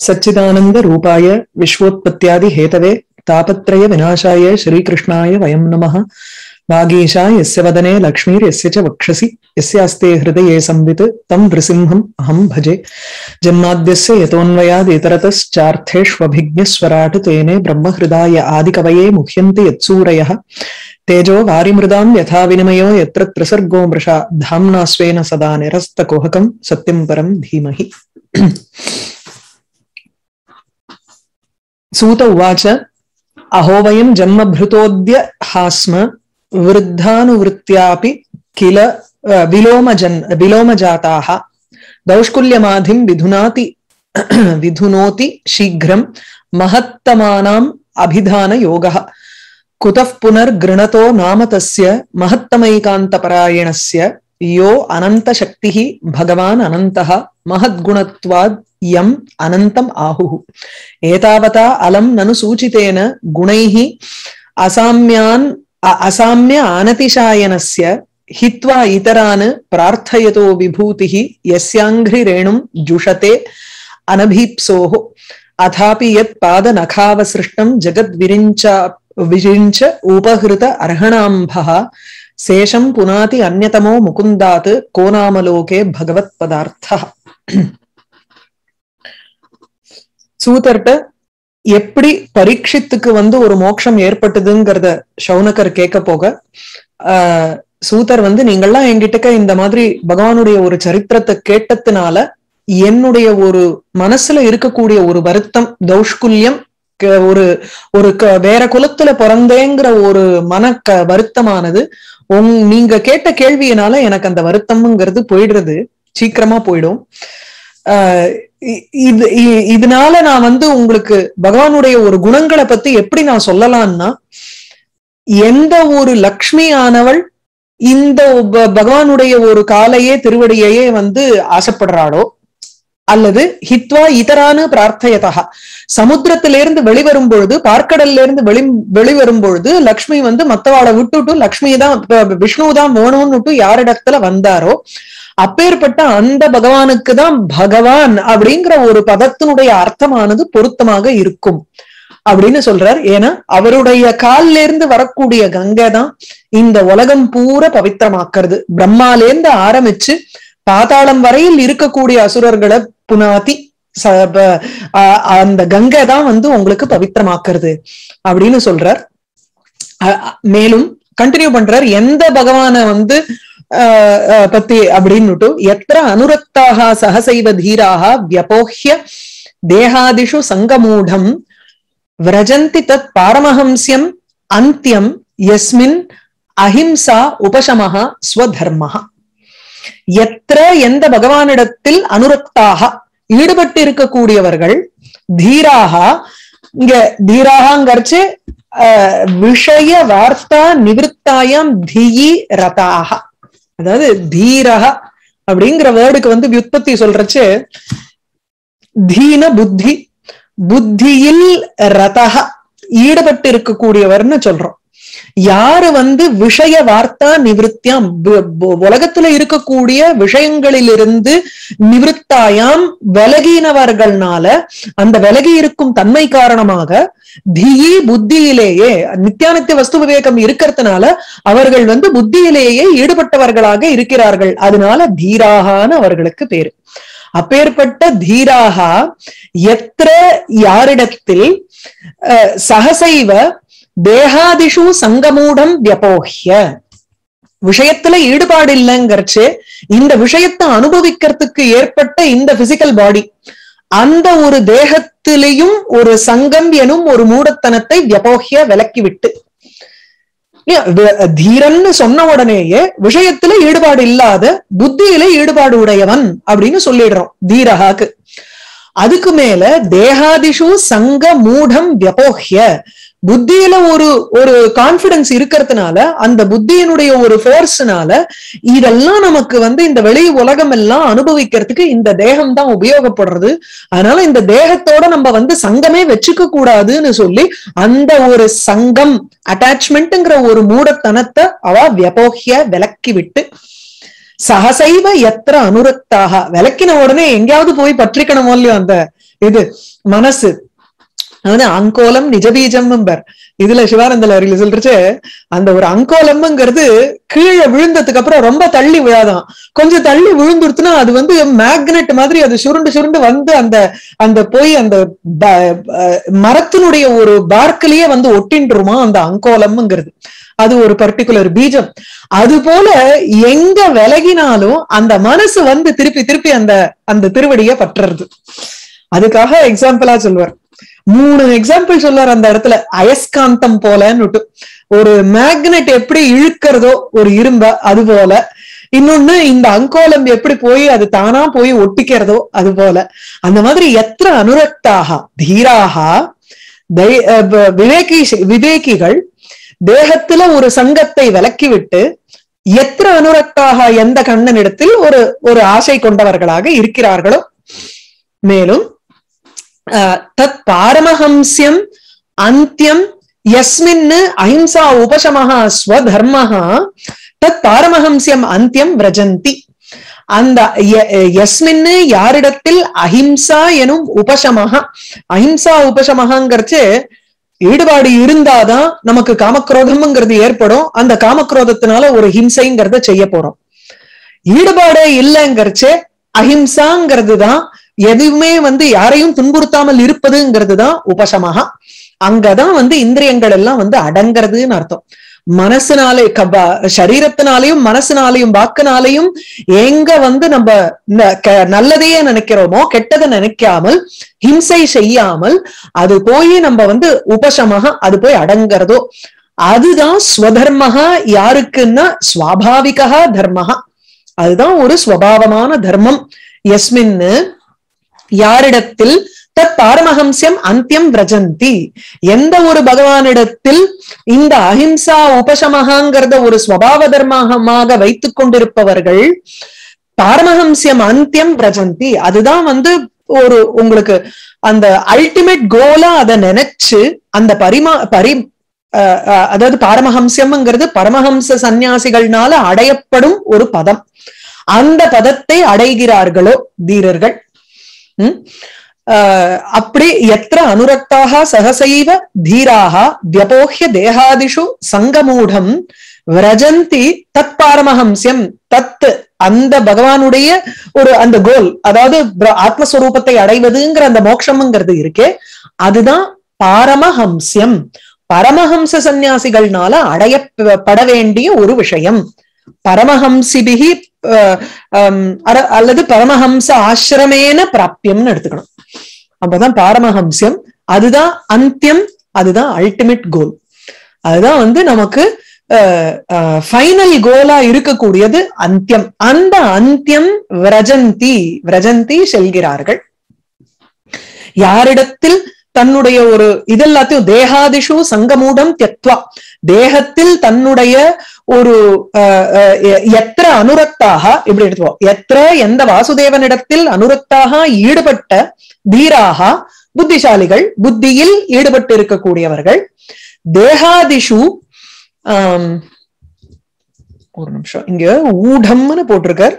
सच्चिदानंद रूपाय विश्वोत्पत्त्यादि Hathaway तापत्रय विनाशाय श्रीकृष्णाय वयं नमः वागीशा यस्य वदने लक्ष्मीर्यस्य च वक्षसि यस्यास्ते हृदये संवित् तं नृसिंहम् अहं भजे जन्माद्यस्य यतोऽन्वयादितरतश्चार्थेष्वभिज्ञस्वराट् तेने ब्रह्महृदाय आदिकवये मुह्यन्ति यत्सूरयः तेजो वारिमृदां यथा विनिमयो यत्र त्रिसर्गो मृषा धाम्ना स्वेन सदा निरस्तकुहकं सत्यं परं धीमहि सूत उवाच अहो वयं जन्मभृतोऽद्य हास्म वृद्धानुवृत्त्यापि किल विलोमजन् विलोमजाताः दौष्कुल्यमाधिं विधुनाति विधुनोति शीघ्रं महत्तमानाम् अभिधानयोगः कुतः पुनर्गृणतो नाम तस्य महत्तमैकान्तपरायणस्य यो अनन्तशक्तिः भगवान् अनन्तः महद्गुणत्वाद् यम् अनन्तम् आहुः एतावता अलं ननु सूचितेन गुणैः असाम्यान् असाम्य अनतिशायनस्य हित्वा इतरान् प्रार्थयतो विभूतिः यस्याङ्घ्रिरेणुं जुषते अनभीप्सोः अथापि यत् पादनखावसृष्टं जगद्विरिञ्च विरिञ्च उपहृत अर्हणाम्भः शेषं पुनाति अन्यतमो मुकुन्दात् को नाम लोके भगवत्पदार्थः சூதர்கிட்ட எப்படி பரீட்சித்துக்கு வந்து ஒரு மோட்சம் ஏற்பட்டதுங்கிறத சௌனகர் கேட்க போக ஆஹ் சூதர் வந்து நீங்கள்லாம் என்கிட்டக்க இந்த மாதிரி பகவானுடைய ஒரு சரித்திரத்தை கேட்டதுனால என்னுடைய ஒரு மனசுல இருக்கக்கூடிய ஒரு வருத்தம் தௌஷ்குல்யம் ஒரு ஒரு வேற குலத்துல பிறந்தேங்கிற ஒரு மன க வருத்தமானது உங் நீங்க கேட்ட கேள்வியினால எனக்கு அந்த வருத்தம்ங்கிறது போயிடுறது சீக்கிரமா போயிடும் ஆஹ் இது இதனால நான் வந்து உங்களுக்கு பகவானுடைய ஒரு குணங்களை பத்தி எப்படி நான் சொல்லலாம்னா எந்த ஒரு லக்ஷ்மி ஆனவள் இந்த பகவானுடைய ஒரு காலையே திருவடியையே வந்து ஆசைப்படுறாளோ அல்லது ஹித்வா இதரான பிரார்த்தையதா சமுத்திரத்திலிருந்து வெளிவரும் பொழுது பார்க்கடல்ல இருந்து வெளி வெளிவரும் பொழுது லக்ஷ்மி வந்து மத்தவாளை விட்டுட்டு லக்ஷ்மி தான் விஷ்ணு தான் வேணும்னுட்டு யாரிடத்துல வந்தாரோ அப்பேற்பட்ட அந்த பகவானுக்கு தான் பகவான் அப்படிங்கிற ஒரு பதத்தினுடைய அர்த்தமானது பொருத்தமாக இருக்கும் அப்படின்னு சொல்றார் ஏன்னா அவருடைய கால்ல இருந்து வரக்கூடிய கங்கை தான் இந்த உலகம் பூரா பவித்திரமாக்குறது பிரம்மாலேருந்து ஆரம்பிச்சு பாதாளம் வரையில் இருக்கக்கூடிய அசுரர்களை புனாதி அந்த கங்கை தான் வந்து உங்களுக்கு பவித்திரமாக்குறது அப்படின்னு சொல்றார் மேலும் கண்டினியூ பண்றார் எந்த பகவான வந்து பத்தி அப்படின்னுட்டு எத்திர அனுரக்தாக சகசைவ தீராக வியபோஹ்ய தேகாதிஷு சங்கமூடம் விரஜந்தி தத் பாரமஹம்சியம் அந்தியம் எஸ்மின் அஹிம்சா உபசமஹா ஸ்வதர்மஹா எத்திர எந்த பகவானிடத்தில் அனுரக்தாக ஈடுபட்டு இருக்கக்கூடியவர்கள் தீராக இங்க தீராகங்கிறச்சு விஷய வார்த்தா நிவிற்த்தாயாம் தியி ரதாக அதாவது தீரக அப்படிங்கிற வேர்டுக்கு வந்து வியுற்பத்தி சொல்றச்சு தீன புத்தி புத்தியில் ரதக ஈடுபட்டு இருக்கக்கூடியவர்னு சொல்றோம் யாரு வந்து விஷய வார்த்தா நிவிருத்தியாம் உலகத்துல இருக்கக்கூடிய விஷயங்களிலிருந்து நிவிருத்தாயாம் விலகினவர்கள்னால அந்த விலகி இருக்கும் தன்மை காரணமாக தியி புத்தியிலேயே நித்தியானித்திய வஸ்து விவேகம் இருக்கிறதுனால அவர்கள் வந்து புத்தியிலேயே ஈடுபட்டவர்களாக இருக்கிறார்கள் அதனால தீராகான்னு அவர்களுக்கு பேரு அப்பேற்பட்ட தீராகா எத்திர யாரிடத்தில் சகசைவ தேகாதிஷு சங்கமூடம் வியபோஹ்ய விஷயத்துல ஈடுபாடு இல்லைங்கிறச்சு இந்த விஷயத்தை அனுபவிக்கிறதுக்கு ஏற்பட்ட இந்த பிசிக்கல் பாடி அந்த ஒரு தேகத்திலையும் ஒரு சங்கம் எனும் ஒரு மூடத்தனத்தை வியபோஹ்ய விலக்கி விட்டு தீரன்னு சொன்ன உடனேயே விஷயத்துல ஈடுபாடு இல்லாத புத்தியில ஈடுபாடு உடையவன் அப்படின்னு சொல்லிடுறோம் தீரகாக்கு அதுக்கு மேல தேகாதிஷு சங்க மூடம் வியபோஹ்ய புத்தியில ஒரு ஒரு கான்பிடன்ஸ் இருக்கிறதுனால அந்த புத்தியினுடைய ஒரு ஃபோர்ஸ்னால இதெல்லாம் நமக்கு வந்து இந்த வெளி உலகம் எல்லாம் அனுபவிக்கிறதுக்கு இந்த தேகம் தான் உபயோகப்படுறது அதனால இந்த தேகத்தோட நம்ம வந்து சங்கமே வச்சுக்க கூடாதுன்னு சொல்லி அந்த ஒரு சங்கம் அட்டாச்மெண்ட்ங்கிற ஒரு மூடத்தனத்தை அவ வியபோகிய விலக்கி விட்டு சகசைவ எத்திர அனுரக்தாக விளக்கின உடனே எங்கேயாவது போய் பற்றிக்கணுமோ இல்லையோ அந்த இது மனசு அதாவது அங்கோலம் நிஜபீஜம் இதுல சிவானந்தல அருகில் சொல்றச்சு அந்த ஒரு அங்கோலம்ங்கிறது கீழே விழுந்ததுக்கு அப்புறம் ரொம்ப தள்ளி விழாதான் கொஞ்சம் தள்ளி விழுந்துருச்சுன்னா அது வந்து மேக்னெட் மாதிரி அது சுருண்டு சுருண்டு வந்து அந்த அந்த போய் அந்த மரத்தினுடைய ஒரு பார்க்கிலேயே வந்து ஒட்டின்றுமா அந்த அங்கோலம்ங்கிறது அது ஒரு பர்டிகுலர் பீஜம் அது போல எங்க விலகினாலும் அந்த மனசு வந்து திருப்பி திருப்பி அந்த அந்த திருவடிய பற்றுறது அதுக்காக எக்ஸாம்பிளா சொல்வார் மூணு எக்ஸாம்பிள் சொல்லுவார் அந்த இடத்துல அயஸ்காந்தம் போலன்னு ஒரு மேக்னெட் எப்படி இழுக்கிறதோ ஒரு இரும்ப அது போல இன்னொன்னு இந்த அங்கோலம் எப்படி போய் அது தானா போய் ஒட்டிக்கிறதோ அது போல அந்த மாதிரி எത്ര அனுரக்தாக தீராக விவேகி விவேகிகள் தேகத்துல ஒரு சங்கத்தை விலக்கிவிட்டு எത്ര அனுரக்தாக எந்த கண்ணனிடத்தில் ஒரு ஒரு ஆசை கொண்டவர்களாக இருக்கிறார்களோ மேலும் தத் பாரமஹம்சியம் அந்தியம் யஸ்மின் அஹிம்சா உபசமஹா ஸ்வதர்மஹா தத் பாரமஹம்சியம் அந்தியம் விரஜந்தி அந்த யஸ்மின்னு யாரிடத்தில் அஹிம்சா எனும் உபசமஹா அஹிம்சா உபசமகாங்கிறச்சு ஈடுபாடு இருந்தாதான் நமக்கு காமக்ரோதம்ங்கிறது ஏற்படும் அந்த காமக்ரோதத்தினால ஒரு ஹிம்சைங்கிறத செய்ய போறோம் ஈடுபாடே இல்லைங்கிறச்சு அஹிம்சாங்கிறது தான் எதுவுமே வந்து யாரையும் துன்புறுத்தாமல் இருப்பதுங்கிறது தான் உபசமகா அங்கதான் வந்து இந்திரியங்கள் எல்லாம் வந்து அடங்கிறதுன்னு அர்த்தம் மனசுனாலே கபா சரீரத்தினாலையும் மனசுனாலையும் வாக்குனாலையும் எங்க வந்து நம்ம நல்லதையே நினைக்கிறோமோ கெட்டதை நினைக்காமல் ஹிம்சை செய்யாமல் அது போய் நம்ம வந்து உபசமகா அது போய் அடங்கிறதோ அதுதான் ஸ்வதர்மகா யாருக்குன்னா சுவாபாவிகா தர்மகா அதுதான் ஒரு ஸ்வபாவமான தர்மம் எஸ்மின்னு யாரிடத்தில் தத் பாரமஹம்சியம் அந்தியம் விரஜந்தி எந்த ஒரு பகவானிடத்தில் இந்த அஹிம்சா உபசமகாங்கிறத ஒரு ஸ்வபாவ தர்மமாக வைத்துக் கொண்டிருப்பவர்கள் பாரமஹம்சியம் அந்தியம் பிரஜந்தி அதுதான் வந்து ஒரு உங்களுக்கு அந்த அல்டிமேட் கோலா அதை நினைச்சு அந்த பரிமா பரி அதாவது பாரமஹம்சியம்ங்கிறது பரமஹம்ச சந்நியாசிகள்னால அடையப்படும் ஒரு பதம் அந்த பதத்தை அடைகிறார்களோ தீரர்கள் உம் அப்படி எத்திர அனுரக்தாக சகசைவ தீராக வியபோஹ்ய தேகாதிஷு சங்கமூடம் விரஜந்தி தத் பாரமஹம்சியம் தத் அந்த பகவானுடைய ஒரு அந்த கோல் அதாவது ஆத்மஸ்வரூபத்தை அடைவதுங்கிற அந்த மோட்சம்ங்கிறது இருக்கே அதுதான் பாரமஹம்சியம் பரமஹம்ச சந்நியாசிகள்னால அடையப்பட வேண்டிய ஒரு விஷயம் பரமஹம்சிபிகி அல்லது பரமஹம்ச ஆசிரமேன பிராப்தியம்னு எடுத்துக்கணும் அப்பதான் பாரமஹம்சியம் அதுதான் அந்தியம் அதுதான் அல்டிமேட் கோல் அதுதான் வந்து நமக்கு ஃபைனல் கோலா இருக்கக்கூடியது அந்தியம் அந்த அந்தியம் விரஜந்தி விரஜந்தி செல்கிறார்கள் யாரிடத்தில் தன்னுடைய ஒரு இதெல்லாத்தையும் தேகாதிஷு சங்கமூடம் தியத்வா தேகத்தில் தன்னுடைய ஒரு எத்திர அனுரக்தாக இப்படி எடுத்துவோம் எத்திர எந்த வாசுதேவனிடத்தில் அனுரக்தாக ஈடுபட்ட தீராக புத்திசாலிகள் புத்தியில் ஈடுபட்டு இருக்கக்கூடியவர்கள் தேகாதிஷு ஆஹ் ஒரு நிமிஷம் இங்க ஊடம்னு போட்டிருக்கார்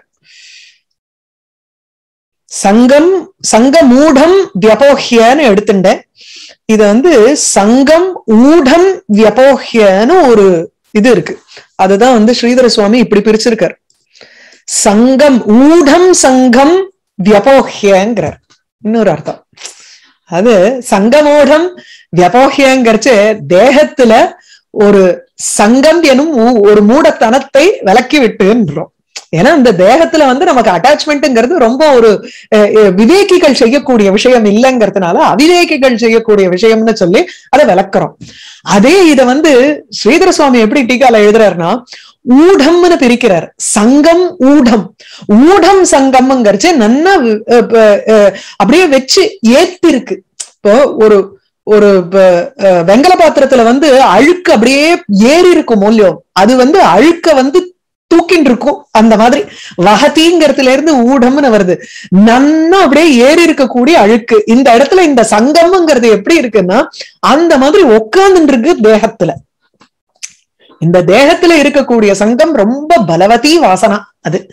சங்கம் சங்க மூடம் வியபோஹியன்னு எடுத்துட்டேன் இது வந்து சங்கம் ஊடம் வியபோஹியன்னு ஒரு இது இருக்கு அதுதான் வந்து ஸ்ரீதர சுவாமி இப்படி பிரிச்சிருக்கார் சங்கம் ஊடம் சங்கம் வியபோஹியங்கிறார் இன்னொரு அர்த்தம் அது சங்கமோடம் வியபோஹியங்கிறச்சு தேகத்துல ஒரு சங்கம் எனும் ஒரு மூடத்தனத்தை விலக்கி விட்டுன்றோம் ஏன்னா இந்த தேகத்துல வந்து நமக்கு அட்டாச்மெண்ட்ங்கிறது ரொம்ப ஒரு விவேகிகள் செய்யக்கூடிய விஷயம் இல்லைங்கிறதுனால அவிவேகிகள் செய்யக்கூடிய விஷயம்னு சொல்லி அதை விளக்குறோம் அதே இத வந்து ஸ்ரீதர சுவாமி எப்படி டீக்கால எழுதுறாருன்னா ஊடம்னு பிரிக்கிறார் சங்கம் ஊடம் ஊடம் சங்கம்ங்கிறச்சு நல்லா அப்படியே வச்சு ஏத்திருக்கு இப்போ ஒரு ஒரு வெங்கல பாத்திரத்துல வந்து அழுக்கு அப்படியே ஏறி இருக்கும் மூலியம் அது வந்து அழுக்க வந்து தூக்கின்னு இருக்கும் அந்த மாதிரி வகதிங்கிறதுல இருந்து ஊடம்னு வருது நன்னா அப்படியே ஏறி இருக்கக்கூடிய அழுக்கு இந்த இடத்துல இந்த சங்கம்ங்கிறது எப்படி இருக்குன்னா அந்த மாதிரி உட்கார்ந்துட்டு இருக்கு தேகத்துல இந்த தேகத்துல இருக்கக்கூடிய சங்கம் ரொம்ப பலவதி வாசனா அது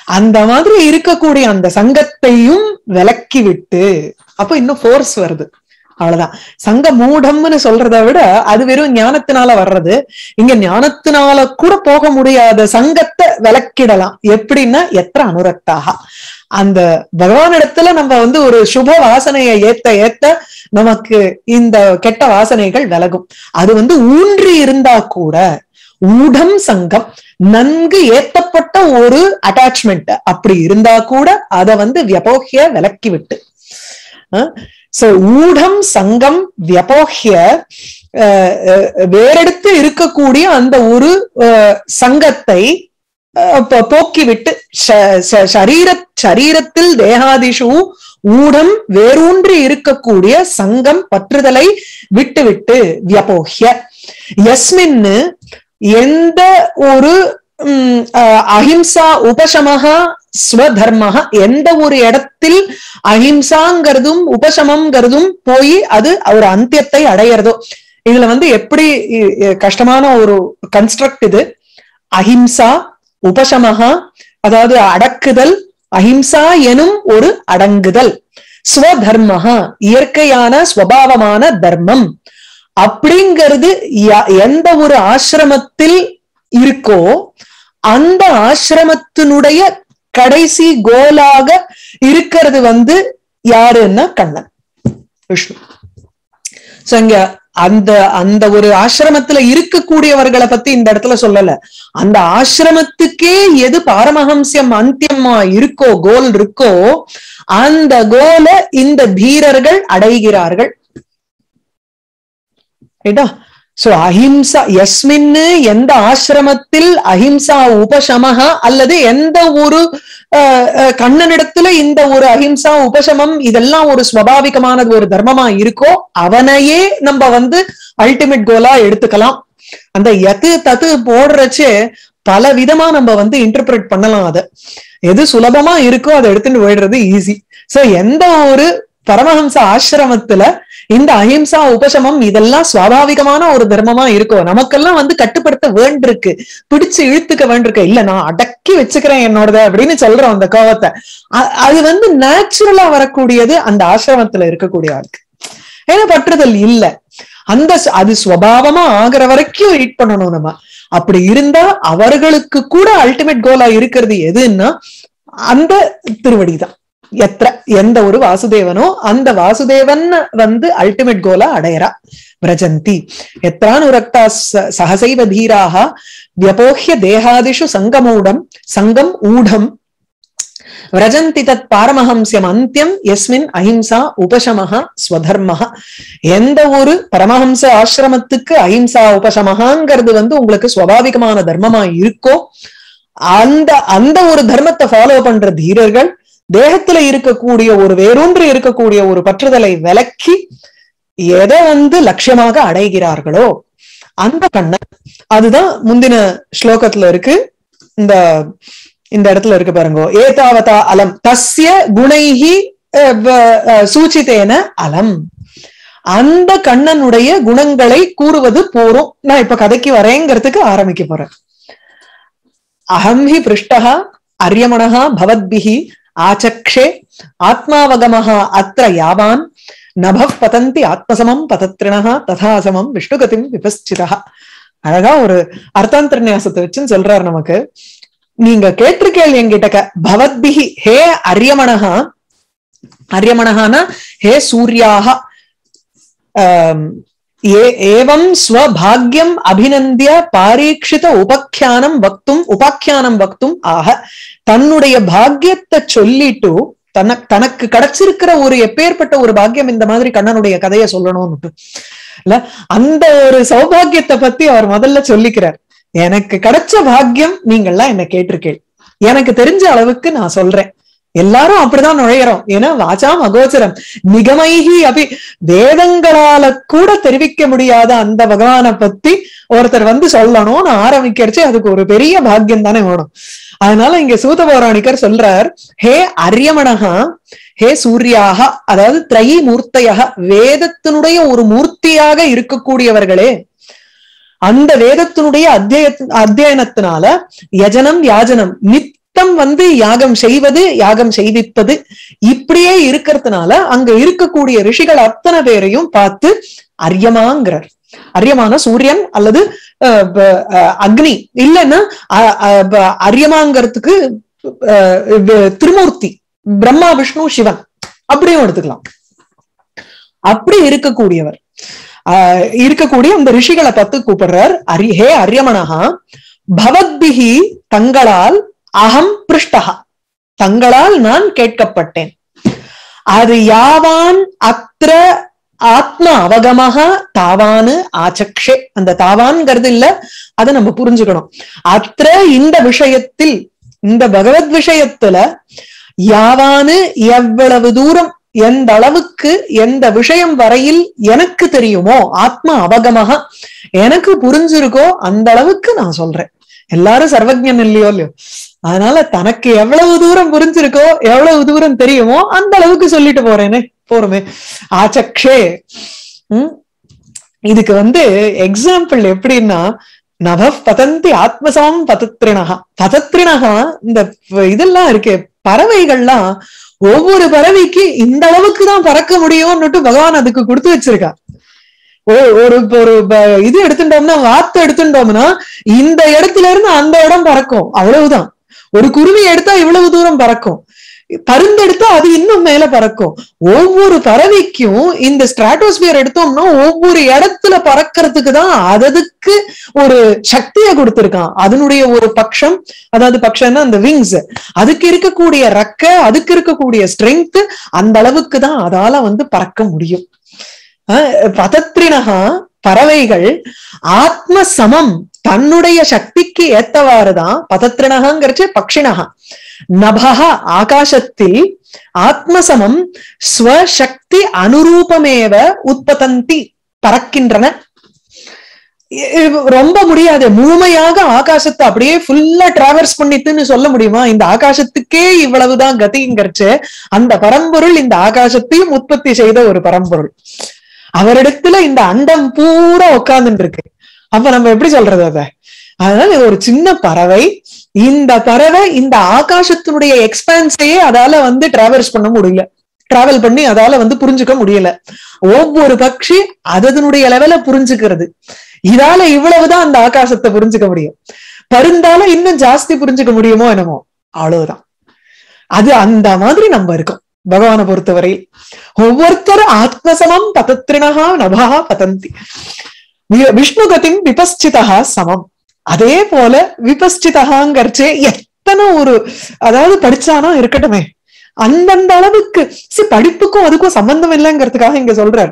அந்த மாதிரி இருக்கக்கூடிய அந்த சங்கத்தையும் விலக்கி விட்டு அப்ப இன்னும் ஃபோர்ஸ் வருது அவ்வளவுதான் சங்க மூடம்னு சொல்றதை விட அது வெறும் ஞானத்தினால வர்றது இங்க ஞானத்தினால கூட போக முடியாத சங்கத்தை விளக்கிடலாம் எப்படின்னா எത്ര அனுரக்தாக அந்த பகவானிடத்துல நம்ம வந்து ஒரு சுப வாசனையை ஏத்த ஏத்த நமக்கு இந்த கெட்ட வாசனைகள் விலகும் அது வந்து ஊன்றி இருந்தா கூட ஊடம் சங்கம் நன்கு ஏத்தப்பட்ட ஒரு அட்டாச்மெண்ட் அப்படி இருந்தா கூட அதை வந்து வியபோகிய விலக்கி விட்டு சோ ஊடம் சங்கம் வியபோகிய வேறெடுத்து இருக்கக்கூடிய அந்த ஒரு சங்கத்தை போக்கிவிட்டு சரீர சரீரத்தில் தேகாதிஷு ஊடம் வேரூன்றி இருக்கக்கூடிய சங்கம் பற்றுதலை விட்டு விட்டு வியபோகிய எஸ்மின்னு எந்த ஒரு அஹிம்சா உபசமகா ஸ்வதர்மஹா எந்த ஒரு இடத்தில் அஹிம்சாங்கிறதும் உபசமம்ங்கிறதும் போய் அது ஒரு அந்தியத்தை அடையிறதோ இதுல வந்து எப்படி கஷ்டமான ஒரு கன்ஸ்ட்ரக்ட் இது அஹிம்சா உபசமகா அதாவது அடக்குதல் அஹிம்சா எனும் ஒரு அடங்குதல் ஸ்வதர்மஹா இயற்கையான ஸ்வபாவமான தர்மம் அப்படிங்கிறது எந்த ஒரு ஆசிரமத்தில் இருக்கோ அந்த ஆசிரமத்தினுடைய கடைசி கோலாக இருக்கிறது வந்து யாருன்னா கண்ணன் விஷ்ணு சோ இங்க அந்த அந்த ஒரு ஆசிரமத்துல இருக்கக்கூடியவர்களை பத்தி இந்த இடத்துல சொல்லல அந்த ஆசிரமத்துக்கே எது பாரமஹம்சியம் அந்தியமா இருக்கோ கோல் இருக்கோ அந்த கோல இந்த தீரர்கள் அடைகிறார்கள் ரைட்டா சோ அஹிம்சா எஸ்மின்னு எந்த ஆசிரமத்தில் அஹிம்சா உபசமகா அல்லது எந்த ஒரு கண்ணனிடத்துல இந்த ஒரு அஹிம்சா உபசமம் இதெல்லாம் ஒரு ஸ்வபாவிகமானது ஒரு தர்மமா இருக்கோ அவனையே நம்ம வந்து அல்டிமேட் கோலா எடுத்துக்கலாம் அந்த எது தத்து போடுறச்சே பல விதமா நம்ம வந்து இன்டர்பிரட் பண்ணலாம் அதை எது சுலபமா இருக்கோ அதை எடுத்துட்டு போயிடுறது ஈஸி சோ எந்த ஒரு பரமஹம்ச ஆசிரமத்துல இந்த அஹிம்சா உபசமம் இதெல்லாம் சுவாபாவிகமான ஒரு தர்மமா இருக்கும் நமக்கெல்லாம் வந்து கட்டுப்படுத்த வேண்டிருக்கு பிடிச்சு இழுத்துக்க வேண்டிருக்கு இல்ல நான் அடக்கி வச்சுக்கிறேன் என்னோடத அப்படின்னு சொல்றோம் அந்த கோவத்தை அது வந்து நேச்சுரலா வரக்கூடியது அந்த ஆசிரமத்துல இருக்கக்கூடிய ஆளுக்கு ஏன்னா பற்றுதல் இல்ல அந்த அது சுவாவமா ஆகிற வரைக்கும் வெயிட் பண்ணணும் நம்ம அப்படி இருந்தா அவர்களுக்கு கூட அல்டிமேட் கோலா இருக்கிறது எதுன்னா அந்த திருவடிதான் எത്ര எந்த ஒரு வாசுதேவனோ அந்த வாசுதேவன் வந்து அல்டிமேட் கோலா அடையறா விரஜந்தி எத்தானுரக்தா சகசைவ தீராக வியபோஹ்ய தேகாதிஷு சங்கமூடம் சங்கம் ஊடம் விரஜந்தி தத் பாரமஹம்சியம் அந்தியம் எஸ்மின் அஹிம்சா உபசமஹா ஸ்வதர்மஹா எந்த ஒரு பரமஹம்ச ஆசிரமத்துக்கு அஹிம்சா உபசமஹாங்கிறது வந்து உங்களுக்கு சுவாபாவிகமான தர்மமா இருக்கோ அந்த அந்த ஒரு தர்மத்தை ஃபாலோ பண்ற தீரர்கள் தேகத்துல இருக்கக்கூடிய ஒரு வேரூன்று இருக்கக்கூடிய ஒரு பற்றுதலை விலக்கி எதை வந்து லட்சியமாக அடைகிறார்களோ அந்த கண்ணன் அதுதான் முந்தின ஸ்லோகத்துல இருக்கு இந்த இந்த இடத்துல இருக்கு பாருங்க ஏதாவதா அலம் தஸ்ய குணைஹி சூச்சித்தேன அலம் அந்த கண்ணனுடைய குணங்களை கூறுவது போறோம் நான் இப்ப கதைக்கு வரேங்கிறதுக்கு ஆரம்பிக்க போறேன் அகம் ஹி பிருஷ்டா அரியமணா பவத்பிஹி ஆச்சக்ஷே ஆத்மாவகமஹ அத்திர யாவான் நப பதந்தி ஆத்மசமம் பதத்ரிணா ததாசமம் விஷ்ணுகதிம் விபஸ்சிதா அழகா ஒரு அர்த்தாந்திரநியாசத்தை வச்சுன்னு சொல்றாரு நமக்கு நீங்க கேட்டிருக்கேள் என்கிட்ட பவத்பிஹி ஹே அரியமணஹா அரியமணஹானா ஹே சூர்யாக ஏவம் ஸ்வபாகியம் அபிநந்திய பாரீட்சித உபக்கியானம் வக்தும் உபாக்கியானம் வக்தும் ஆக தன்னுடைய பாக்கியத்தை சொல்லிட்டு தனக்கு தனக்கு கிடைச்சிருக்கிற ஒரு எப்பேற்பட்ட ஒரு பாக்கியம் இந்த மாதிரி கண்ணனுடைய கதையை சொல்லணும்னு இல்ல அந்த ஒரு சௌபாகியத்தை பத்தி அவர் முதல்ல சொல்லிக்கிறார் எனக்கு கிடைச்ச பாக்கியம் நீங்கள்லாம் என்ன கேட்டிருக்கேள் எனக்கு தெரிஞ்ச அளவுக்கு நான் சொல்றேன் எல்லாரும் அப்படிதான் நுழையிறோம் ஏன்னா வாசாம் அகோச்சரம் நிகமைகி அபி வேதங்களால கூட தெரிவிக்க முடியாத அந்த பகவானை பத்தி ஒருத்தர் வந்து சொல்லணும்னு ஆரம்பிக்கிறச்சு அதுக்கு ஒரு பெரிய பாக்கியம் தானே வேணும் அதனால இங்க சூத பௌராணிக்கர் சொல்றார் ஹே அரியமணகா ஹே சூர்யாக அதாவது திரையி மூர்த்தையாக வேதத்தினுடைய ஒரு மூர்த்தியாக இருக்கக்கூடியவர்களே அந்த வேதத்தினுடைய அத்திய அத்தியனத்தினால யஜனம் யாஜனம் நித் சித்தம் வந்து யாகம் செய்வது யாகம் செய்விப்பது இப்படியே இருக்கிறதுனால அங்க இருக்கக்கூடிய ரிஷிகள் அத்தனை பேரையும் பார்த்து அரியமாங்கிறார் அரியமான சூரியன் அல்லது அஹ், ப- அஹ், அக்னி இல்லைன்னா அ- அ- ப- அரியமாங்கிறதுக்கு அஹ், வ- திருமூர்த்தி பிரம்மா விஷ்ணு சிவன் அப்படியும் எடுத்துக்கலாம் அப்படி இருக்கக்கூடியவர் ஆஹ் இருக்கக்கூடிய அந்த ரிஷிகளை பார்த்து கூப்பிடுறார் அரி ஹே அரியமணஹா பவத்பிகி தங்களால் அகம் பிருஷ்டஹா தங்களால் நான் கேட்கப்பட்டேன் அது யாவான் அத்திர ஆத்ம அவகமக தாவானு ஆச்சக்ஷே அந்த தாவான்ங்கிறது இல்ல அதை நம்ம புரிஞ்சுக்கணும் அத்திர இந்த விஷயத்தில் இந்த பகவத் விஷயத்துல யாவானு எவ்வளவு தூரம் எந்த அளவுக்கு எந்த விஷயம் வரையில் எனக்கு தெரியுமோ ஆத்ம அவகமக எனக்கு புரிஞ்சிருக்கோ அந்த அளவுக்கு நான் சொல்றேன் எல்லாரும் சர்வஜன் இல்லையோ இல்லையோ அதனால தனக்கு எவ்வளவு தூரம் புரிஞ்சிருக்கோ எவ்வளவு தூரம் தெரியுமோ அந்த அளவுக்கு சொல்லிட்டு போறேனே போறோமே ஆச்சக்ஷே உம் இதுக்கு வந்து எக்ஸாம்பிள் எப்படின்னா நவ பதந்தி ஆத்மசமம் பதத்ரிணகா பதத்ரிணகா இந்த இதெல்லாம் இருக்கு பறவைகள்லாம் ஒவ்வொரு பறவைக்கு இந்த அளவுக்கு தான் பறக்க முடியும்னுட்டு பகவான் அதுக்கு கொடுத்து வச்சிருக்கா ஒரு ஒரு ஒரு ப- இது எடுத்துட்டோம்னா வாத்து எடுத்துட்டோம்னா இந்த இடத்துல இருந்து அந்த இடம் பறக்கும் அவ்வளவுதான் ஒரு குருவி எடுத்தா இவ்வளவு தூரம் பறக்கும் பருந்து எடுத்தா அது இன்னும் மேல பறக்கும் ஒவ்வொரு பறவைக்கும் இந்த ஸ்ட்ராட்டோஸ்பியர் எடுத்தோம்னா ஒவ்வொரு இடத்துல பறக்கிறதுக்கு தான் அததுக்கு ஒரு சக்தியை கொடுத்திருக்கான் அதனுடைய ஒரு பட்சம் அதாவது பட்சம்னா அந்த விங்ஸ் அதுக்கு இருக்கக்கூடிய ரெக்க அதுக்கு இருக்கக்கூடிய ஸ்ட்ரென்த் அந்த அளவுக்கு தான் அதால வந்து பறக்க முடியும் அஹ் பதத்ரினகா பறவைகள் ஆத்ம சமம் தன்னுடைய சக்திக்கு ஏத்தவாறுதான் பதத்ரினகாங்கிறச்சு பக்ஷினகா நபகா ஆகாசத்தில் ஆத்மசமம் ஸ்வசக்தி அனுரூபமேவ உற்பத்தந்தி பறக்கின்றன இ- இ- ரொம்ப முடியாது முழுமையாக ஆகாசத்தை அப்படியே ஃபுல்லா டிராவர்ஸ் பண்ணிட்டுன்னு சொல்ல முடியுமா இந்த ஆகாசத்துக்கே இவ்வளவுதான் கதிங்கிறச்சு அந்த பரம்பொருள் இந்த ஆகாசத்தையும் உற்பத்தி செய்த ஒரு பரம்பொருள் அவரிடத்துல இந்த அண்டம் பூரா உட்கார்ந்துட்டு இருக்கு அப்ப நம்ம எப்படி சொல்றது அத அதனால இது ஒரு சின்ன பறவை இந்த பறவை இந்த ஆகாசத்தினுடைய எக்ஸ்பான்ஸையே அதால வந்து டிராவல்ஸ் பண்ண முடியல டிராவல் பண்ணி அதால வந்து புரிஞ்சுக்க முடியல ஒவ்வொரு பட்சி அதனுடைய லெவல புரிஞ்சுக்கிறது இதால இவ்வளவுதான் அந்த ஆகாசத்தை புரிஞ்சுக்க முடியும் பருந்தால இன்னும் ஜாஸ்தி புரிஞ்சுக்க முடியுமோ என்னமோ அவ்வளவுதான் அது அந்த மாதிரி நம்ம இருக்கோம் பகவானை பொறுத்தவரையில் ஒவ்வொருத்தர் ஆத்மசமம் பதத்ரிணகா நபா பதந்தி வி- விஷ்ணு கதிம் விபஸ்சிதா சமம் அதே போல விபஸ்சிதகாங்கிறச்சே எத்தனை ஒரு அதாவது படிச்சானா இருக்கட்டுமே அந்தந்த அளவுக்கு சி படிப்புக்கும் அதுக்கும் சம்பந்தம் இல்லைங்கிறதுக்காக இங்க சொல்றார்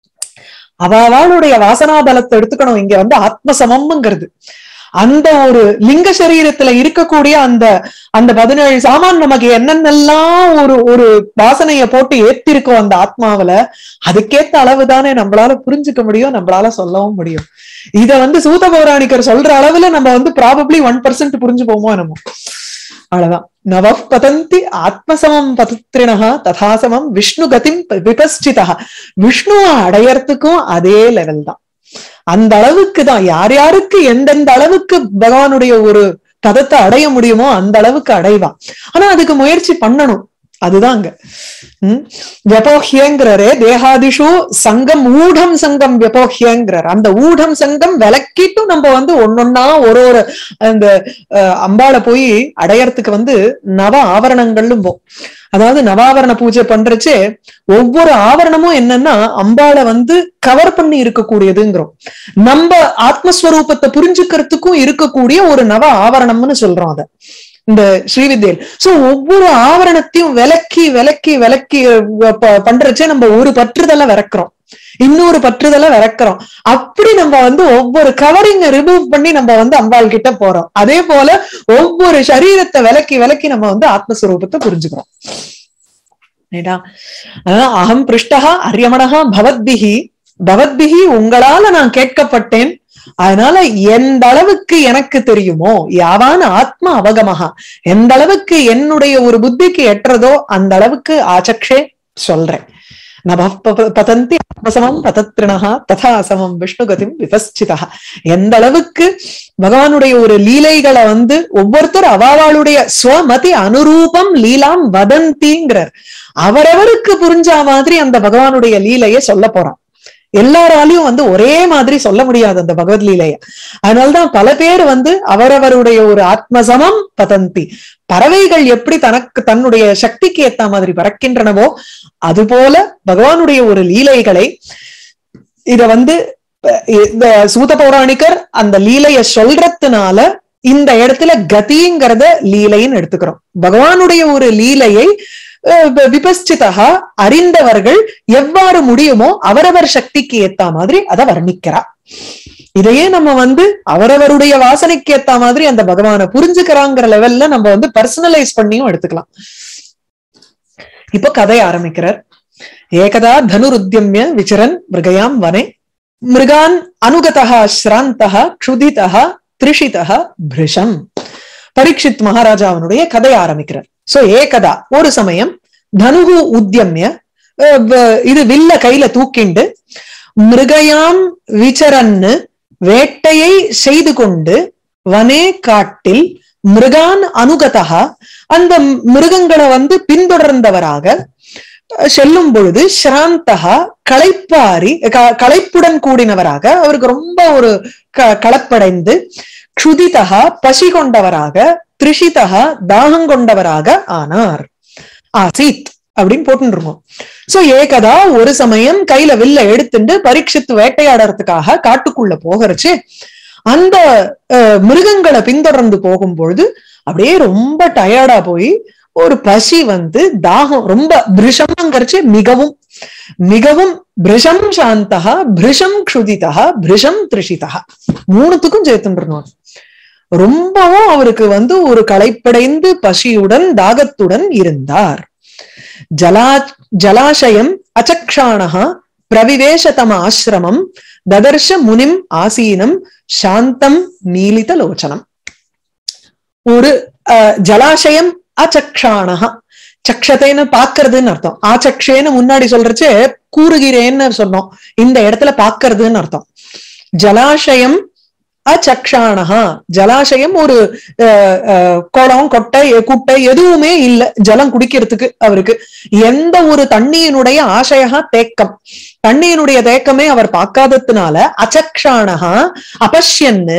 அவளுடைய வாசனா பலத்தை எடுத்துக்கணும் இங்க வந்து ஆத்மசமம்ங்கிறது அந்த ஒரு லிங்க சரீரத்துல இருக்கக்கூடிய அந்த அந்த பதினேழு சாமான் நமக்கு என்னென்னலாம் ஒரு ஒரு வாசனைய போட்டு ஏத்திருக்கோம் அந்த ஆத்மாவுல அதுக்கேத்த அளவு தானே நம்மளால புரிஞ்சுக்க முடியும் நம்மளால சொல்லவும் முடியும் இத வந்து சூத பௌராணிகர் சொல்ற அளவுல நம்ம வந்து ப்ராபப்ளி ஒன் பர்சன்ட் புரிஞ்சு போமோ என்னமோ அவ்வளவுதான் நவ பதந்தி ஆத்மசமம் பதத்ரிணகா ததாசமம் விஷ்ணு கதிம் விபஸ்சிதா விஷ்ணுவை அடையறதுக்கும் அதே லெவல் தான் அந்த அளவுக்கு தான் யார் யாருக்கு எந்தெந்த அளவுக்கு பகவானுடைய ஒரு பதத்தை அடைய முடியுமோ அந்த அளவுக்கு அடைவான் ஆனா அதுக்கு முயற்சி பண்ணணும் அதுதான் அங்க உம் வெபோஹியங்கிறாரே தேகாதிஷு சங்கம் ஊடம் சங்கம் வெபோஹியங்கிறார் அந்த ஊடம் சங்கம் விளக்கிட்டும் நம்ம வந்து ஒன்னொன்னா ஒரு ஒரு அந்த அஹ், அம்பாளை போய் அடையறதுக்கு வந்து நவ ஆவரணங்களும் போ அதாவது நவாவரண பூஜை பண்றச்சே ஒவ்வொரு ஆவரணமும் என்னன்னா அம்பாளை வந்து கவர் பண்ணி இருக்கக்கூடியதுங்கிறோம் நம்ம ஆத்மஸ்வரூபத்தை புரிஞ்சுக்கிறதுக்கும் இருக்கக்கூடிய ஒரு நவ ஆவரணம்னு சொல்றோம் அத இந்த ஸ்ரீவித்யல் சோ ஒவ்வொரு ஆவரணத்தையும் விலக்கி விலக்கி விலக்கி அஹ், ப- பண்றச்சே நம்ம ஒரு பற்றுதலை விறக்குறோம் இன்னொரு பற்றுதலை விறக்குறோம் அப்படி நம்ம வந்து ஒவ்வொரு கவரிங்க ரிமூவ் பண்ணி நம்ம வந்து அம்பாள் கிட்ட போறோம் அதே போல ஒவ்வொரு சரீரத்தை விலக்கி விலக்கி நம்ம வந்து ஆத்மஸ்வரூபத்தை புரிஞ்சுக்கிறோம் ரைட்டா அதான் அகம் பிருஷ்டகா அரியமணகா பவத்பிகி பவத்பிகி உங்களால நான் கேட்கப்பட்டேன் அதனால எந்த அளவுக்கு எனக்கு தெரியுமோ யாவான ஆத்ம அவகமகா எந்த அளவுக்கு என்னுடைய ஒரு புத்திக்கு எட்டுறதோ அந்த அளவுக்கு ஆச்சக்ஷே சொல்றேன் நப பதந்தி ஆத்மசமம் பதத்ரிணா ததா சமம் விஷ்ணுகதிம் விபஸ்சிதா எந்த அளவுக்கு பகவானுடைய ஒரு லீலைகளை வந்து ஒவ்வொருத்தர் அவாவாளுடைய ஸ்வமதி அனுரூபம் லீலாம் வதந்திங்கிறார் அவரவருக்கு புரிஞ்ச மாதிரி அந்த பகவானுடைய லீலையை சொல்ல போறான் எல்லாராலையும் வந்து ஒரே மாதிரி சொல்ல முடியாது அந்த பகவத்லீலைய அதனால்தான் பல பேர் வந்து அவரவருடைய ஒரு ஆத்மசமம் பதந்தி பறவைகள் எப்படி தனக்கு தன்னுடைய சக்திக்கு ஏத்த மாதிரி பறக்கின்றனவோ அதுபோல பகவானுடைய ஒரு லீலைகளை இத வந்து இந்த சூத பௌராணிகர் அந்த லீலைய சொல்றதுனால இந்த இடத்துல கதிங்கிறத லீலைன்னு எடுத்துக்கிறோம் பகவானுடைய ஒரு லீலையை விபஸ்சிதா அறிந்தவர்கள் எவ்வாறு முடியுமோ அவரவர் சக்திக்கு ஏத்த மாதிரி அதை வர்ணிக்கிறார் இதையே நம்ம வந்து அவரவருடைய வாசனைக்கு ஏத்த மாதிரி அந்த பகவானை புரிஞ்சுக்கிறாங்கிற லெவல்ல நம்ம வந்து பர்சனலைஸ் பண்ணியும் எடுத்துக்கலாம் இப்ப கதை ஆரம்பிக்கிறார் ஏகதா தனுருத்தியமிய விச்சரன் மிருகயாம் வனே மிருகான் அனுகதா ஸ்ராந்தா க்ஷுதிதா திரிஷிதா பிரிஷம் பரீட்சித் மகாராஜாவனுடைய கதை ஆரம்பிக்கிறார் சோ ஏகதா ஒரு சமயம் தனுகு உத்தியமிய இது வில்ல கையில தூக்கிண்டு மிருகயாம் விச்சரன்னு வேட்டையை செய்து கொண்டு வனே காட்டில் மிருகான் அனுகதா அந்த மிருகங்களை வந்து பின்தொடர்ந்தவராக செல்லும் பொழுது ஸ்ராந்தகா களைப்பாரி களைப்புடன் கூடினவராக அவருக்கு ரொம்ப ஒரு களப்படைந்து க்ஷுதிதகா பசி கொண்டவராக திரிஷிதகா தாகம் கொண்டவராக ஆனார் ஆசீத் அப்படின்னு போட்டுருக்கோம் சோ ஏகதா ஒரு சமயம் கையில வில்ல எடுத்துட்டு பரீட்சித்து வேட்டையாடுறதுக்காக காட்டுக்குள்ள போகிறச்சு அந்த மிருகங்களை பின்தொடர்ந்து போகும்பொழுது அப்படியே ரொம்ப டயர்டா போய் ஒரு பசி வந்து தாகம் ரொம்ப பிரிஷம்ங்கிறச்சு மிகவும் மிகவும் பிரிஷம் சாந்தகா பிரிஷம் க்ஷுதிதா பிரிஷம் திரிஷிதா மூணுத்துக்கும் சேர்த்துருணும் ரொம்பவும் அவருக்கு வந்து ஒரு களைப்படைந்து பசியுடன் தாகத்துடன் இருந்தார் ஜலா ஜலாசயம் அச்சக்ஷாணா பிரவிவேசதம ஆசிரமம் ததர்ஷ முனிம் ஆசீனம் சாந்தம் நீலித லோச்சனம் ஒரு ஜலாசயம் அச்சக்ஷாணா சக்ஷத்தைன்னு பாக்குறதுன்னு அர்த்தம் ஆச்சக்ஷேன்னு முன்னாடி சொல்றச்சு கூறுகிறேன்னு சொன்னோம் இந்த இடத்துல பாக்குறதுன்னு அர்த்தம் ஜலாசயம் அச்சக்ஷானஹா ஜலாசயம் ஒரு குளம் கொட்டை குட்டை எதுவுமே இல்ல ஜலம் குடிக்கிறதுக்கு அவருக்கு எந்த ஒரு தண்ணியினுடைய ஆசையா தேக்கம் தண்ணியினுடைய தேக்கமே அவர் பார்க்காததுனால அச்சக்ஷானஹா அபஷ்யன்னு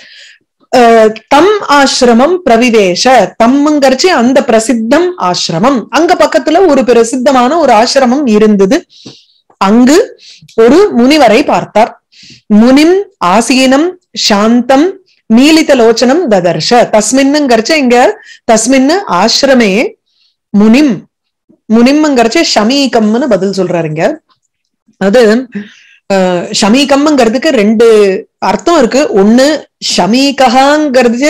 தம் ஆசிரமம் பிரவிவேஷ தம்முங்கரிச்சு அந்த பிரசித்தம் ஆசிரமம் அங்க பக்கத்துல ஒரு பிரசித்தமான ஒரு ஆசிரமம் இருந்தது அங்கு ஒரு முனிவரை பார்த்தார் முனிம் ஆசீனம் சாந்தம் நீலித லோச்சனம் ததர்ஷ தஸ்மின்னுங்கிறச்ச இங்க தஸ்மின்னு ஆசிரமே முனிம் முனிம்ங்கிறச்ச ஷமீகம்னு பதில் சொல்றாருங்க அது ஷமீகம்ங்கிறதுக்கு ரெண்டு அர்த்தம் இருக்கு ஒண்ணு ஷமீகங்கிறது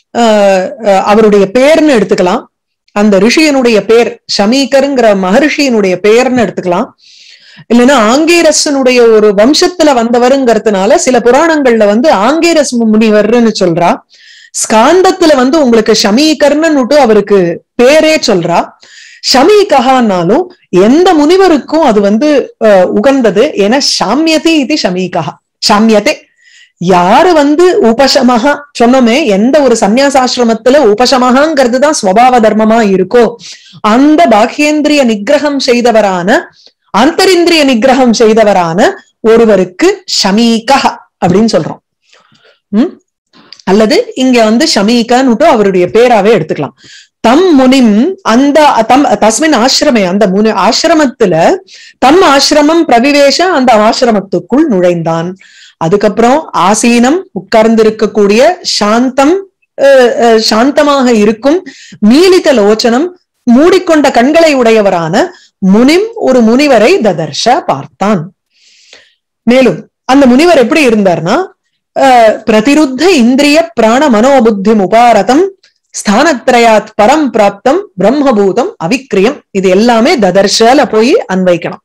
அவருடைய பேர்னு எடுத்துக்கலாம் அந்த ரிஷியனுடைய பேர் ஷமீகருங்கிற மகர்ஷியினுடைய பேர்னு எடுத்துக்கலாம் இல்லைன்னா ஆங்கேரசனுடைய ஒரு வம்சத்துல வந்தவருங்கிறதுனால சில புராணங்கள்ல வந்து ஆங்கேரஸ் முனிவர்னு சொல்றா ஸ்காந்தத்துல வந்து உங்களுக்கு ஷமீகர்னு அவருக்கு பேரே சொல்றா ஷமீகஹானாலும் எந்த முனிவருக்கும் அது வந்து உகந்தது ஏன்னா ஷாமியதி இது ஷமீகா ஷாமியதே யாரு வந்து உபசமகா சொன்னோமே எந்த ஒரு சந்நியாசாசிரமத்துல உபசமகாங்கிறது தான் ஸ்வபாவ தர்மமா இருக்கோ அந்த பாக்கியேந்திரிய நிகிரகம் செய்தவரான அந்தரிந்திரிய நிகிரகம் செய்தவரான ஒருவருக்கு ஷமீகா அப்படின்னு சொல்றோம் உம் அல்லது இங்க வந்து ஷமீகன்னுட்டு அவருடைய பேராவே எடுத்துக்கலாம் தம் முனிம் அந்த தம் தஸ்மின் ஆசிரமே அந்த முனி ஆசிரமத்துல தம் ஆசிரமம் பிரவிவேஷ அந்த ஆசிரமத்துக்குள் நுழைந்தான் அதுக்கப்புறம் ஆசீனம் உட்கார்ந்து இருக்கக்கூடிய சாந்தம் சாந்தமாக இருக்கும் மீளித்த லோச்சனம் மூடிக்கொண்ட கண்களை உடையவரான முனிம் ஒரு முனிவரை ததர்ஷ பார்த்தான் மேலும் அந்த முனிவர் எப்படி இருந்தார்னா பிரதிருத்த இந்திரிய பிராண மனோபுத்தி உபாரதம் ஸ்தானத்ரயாத் பரம் பிராப்தம் பிரம்மபூதம் அவிக்கிரியம் இது எல்லாமே ததர்ஷல போய் அன்வைக்கணும்